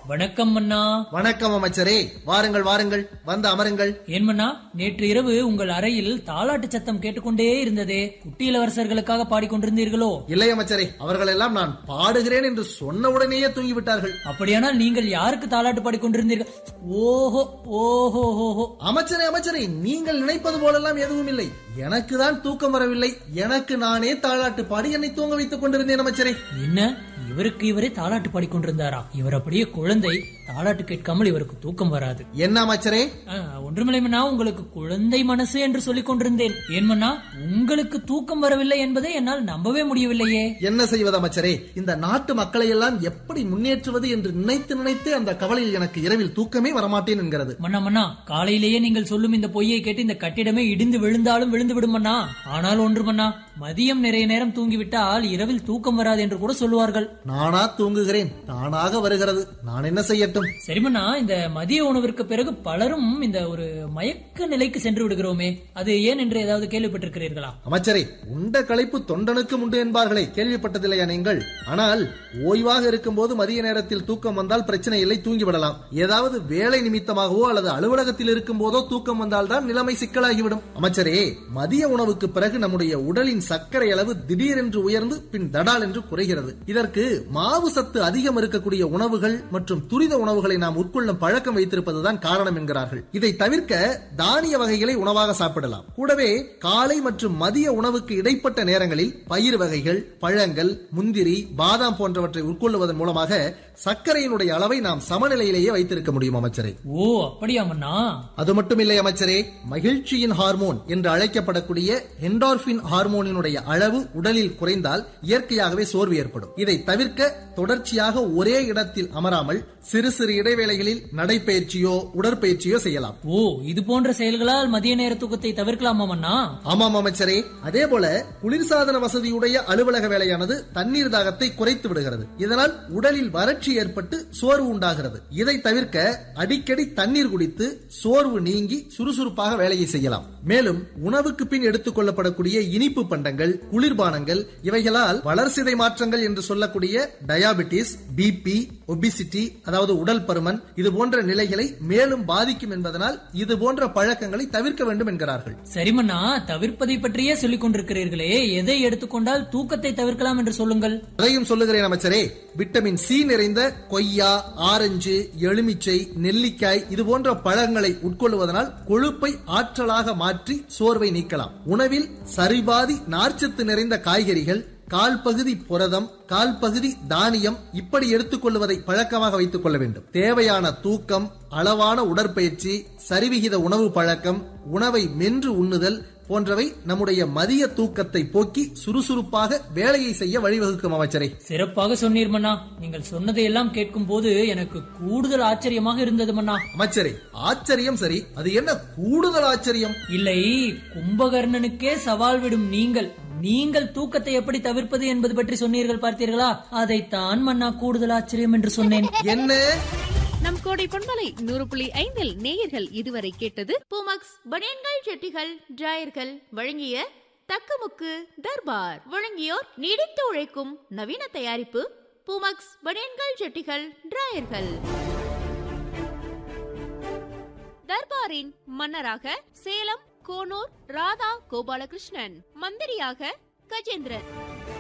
வணக்கம் மன்னா வணக்கம் அமைச்சரே வாருங்கள் வாருங்கள் வந்து அமருங்கள் ஏன் மன்னா நேற்று இரவு உங்கள் அறையில் தாலாட்டு சத்தம் கேட்டுக்கொண்டே இருந்ததே குட்டி இளவரசர்களுக்காக பாடிக்கொண்டிருந்தீர்களோ இல்லை அமைச்சரே அவர்களெல்லாம் நான் பாடுகிறேன் என்று சொன்னவுடனேயே தூங்கிவிட்டார்கள் அப்படியானால் நீங்கள் யாருக்கு தாலாட்டு பாடிக்கொண்டிருந்தீர்கள் ஓஹோ ஓஹோ ஓஹோ அமைச்சரே அமைச்சரே நீங்கள் நினைப்பது போலெல்லாம் எதுவும் இல்லை எனக்கு தான் தூக்கம் வரவில்லை எனக்கு நானே தாளாட்டு பாடி என்னை தூங்க வைத்துக் கொண்டிருந்தேன் அமைச்சரே என்ன இவருக்கு இவரே தாலாட்டு பாடிக்கொண்டிருந்தாரா இவர் அப்படியே குழந்தை தாலாட்டு கேட்காமல் இவருக்கு தூக்கம் வராது என்ன அமைச்சரே ஆ, ஒன்றுமில்லை மன்னா உங்களுக்கு குழந்தை மனசு என்று சொல்லிக் கொண்டிருந்தேன் ஏன் மன்னா உங்களுக்கு தூக்கம் வரவில்லை என்பதை என்னால் நம்பவே முடியவில்லையே என்ன செய்வது அமைச்சரே இந்த நாட்டு மக்களை எல்லாம் எப்படி முன்னேற்றுவது என்று நினைத்து நினைத்து அந்த கவலையில் எனக்கு இரவில் தூக்கமே வரமாட்டேன் என்கிறது மன்னா மன்னா காலையிலேயே நீங்கள் சொல்லும் இந்த பொய்யை கேட்டு இந்த கட்டிடமே இடிந்து விழுந்தாலும் விழுந்து விடும் மன்னா ஆனால் ஒன்று மன்னா மதியம் நிறைய நேரம் தூங்கிவிட்டால் இரவில் தூக்கம் வராது என்று கூட சொல்லுவார்கள் நானா தூங்குகிறேன் தானாக வருகிறது நான் என்ன செய்யட்டும் சரி மன்னா இந்த மதிய உணவிற்கு பிறகு பலரும் இந்த ஒரு மயக்க நிலைக்கு சென்று விடுகிறோமே அது ஏன் என்று ஏதாவது கேள்விப்பட்டிருக்கிறீர்களா அமைச்சரே உண்ட களைப்பு தொண்டனுக்கும் உண்டு என்பார்களே கேள்விப்பட்டதில்லையா நீங்கள் ஆனால் ஓய்வாக இருக்கும்போது மதிய நேரத்தில் தூக்கம் வந்தால் பிரச்சனை இல்லை தூங்கிவிடலாம் ஏதாவது வேலை நிமித்தமாகவோ அல்லது அலுவலகத்தில் இருக்கும் போதோ தூக்கம் வந்தால்தான் நிலைமை சிக்கலாகிவிடும் அமைச்சரே மதிய உணவுக்கு பிறகு நம்முடைய உடலின் சர்க்கரை அளவு திடீரென்று உயர்ந்து பின் தடால் என்று குறைகிறது இதற்கு மாவு சத்து அதிகம் இருக்கக்கூடிய உணவுகள் மற்றும் துரித உணவுகளை நாம் உட்கொள்ளும் பழக்கம் வைத்திருப்பதுதான் காரணம் என்கிறார்கள் இதை தவிர்க்க தானிய வகைகளை உணவாக சாப்பிடலாம் கூடவே காலை மற்றும் மதிய உணவுக்கு இடைப்பட்ட நேரங்களில் பயிர் வகைகள் பழங்கள் முந்திரி பாதாம் போன்றவற்றை உட்கொள்வதன் மூலமாக சர்க்கரையினுடைய அளவை நாம் சமநிலையிலேயே வைத்திருக்க முடியும் அமைச்சரே ஓ அப்படியா மன்னா அது மட்டுமில்லை அமைச்சரே மகிழ்ச்சியின் ஹார்மோன் என்று அழைக்கப்படக்கூடிய என்டார்பின் ஹார்மோனினுடைய அளவு உடலில் குறைந்தால் இயற்கையாகவே சோர்வு ஏற்படும் இதை தவிர்க்க தொடர்ச்சியாக ஒரே இடத்தில் அமராமல் சிறு சிறு இடைவேளைகளில் நடைப்பயிற்சியோ உடற்பயிற்சியோ செய்யலாம் ஓ இது போன்ற செயல்களால் மதிய நேர தூக்கத்தை தவிர்க்கலாமா மன்னா ஆமாம் அமைச்சரே அதே போல குளிர்சாதன வசதியுடைய அலுவலக வேலையானது தண்ணீர் தாகத்தை குறைத்து விடுகிறது இதனால் உடலில் வறட்சி ஏற்பட்டு சோர்வு உண்டாகிறது இதை தவிர்க்க அடிக்கடி தண்ணீர் குடித்து சோர்வு நீங்கி சுறுசுறுப்பாக வேலையை செய்யலாம் மேலும் உணவுக்கு பின் எடுத்துக் கொள்ளப்படக்கூடிய இனிப்பு பண்டங்கள் குளிர்பானங்கள் இவைகளால் வளர்சிதை மாற்றங்கள் என்று சொல்லக்கூடிய டயாபிட்டிஸ் பிபி ஒபிசிட்டி அதாவது உடல் பருமன் இது போன்ற நிலைகளை மேலும் பாதிக்கும் என்பதனால் இது போன்ற பழக்கங்களை தவிர்க்க வேண்டும் என்கிறார்கள் சரி மன்னா தவிர்ப்பதை பற்றியே சொல்லிக் கொண்டிருக்கிறீர்களே எதை எடுத்துக்கொண்டால் தூக்கத்தை தவிர்க்கலாம் என்று சொல்லுங்கள் அதையும் சொல்லுகிறேன் அமைச்சரே விட்டமின் சி நிறைந்த கொய்யா ஆரஞ்சு எலுமிச்சை நெல்லிக்காய் இது போன்ற பழங்களை உட்கொள்வதனால் கொழுப்பை ஆற்றலாக மாற்றி சோர்வை நீக்கலாம் உணவில் சரிபாதி நார்ச்சத்து நிறைந்த காய்கறிகள் கால் பகுதி புரதம் கால் பகுதி தானியம் இப்படி எடுத்துக்கொள்வதை பழக்கமாக வைத்துக் கொள்ள வேண்டும் தேவையான தூக்கம் அளவான உடற்பயிற்சி சரிவிகித உணவு பழக்கம் உணவை மென்று உண்ணுதல் போன்றவை நம்முடைய மதிய தூக்கத்தை போக்கி சுறுசுறுப்பாக வேலையை செய்ய வழிவகுக்கும் அமைச்சரே சிறப்பாக சொன்னீர் மன்னா நீங்கள் சொன்னதையெல்லாம் கேட்கும் போது எனக்கு கூடுதல் ஆச்சரியமாக இருந்தது மன்னா அமைச்சரே ஆச்சரியம் சரி அது என்ன கூடுதல் ஆச்சரியம் இல்லை கும்பகர்ணனுக்கே சவால் விடும் நீங்கள் நீங்கள் தூக்கத்தை எப்படி தவிர்ப்பது என்பது பற்றி சொன்னீர்கள் பார்த்தீர்களா அதைத்தான் மன்னா கூடுதல் ஆச்சரியம் என்று சொன்னேன் என்ன நம் கோடை பொன்மலை நூறு புள்ளி ஐந்தில் நேயர்கள் இதுவரை கேட்டது பூமக்ஸ் பனியன்கள் செட்டிகள் டிராயர்கள் வழங்கிய தக்கமுக்கு தர்பார் வழங்கியோர் நீடித்து உழைக்கும் நவீன தயாரிப்பு பூமக்ஸ் பனியன்கள் செட்டிகள் டிராயர்கள் தர்பாரின் மன்னராக சேலம் கோனூர் ராதா கோபாலகிருஷ்ணன் மந்திரியாக கஜேந்திரன்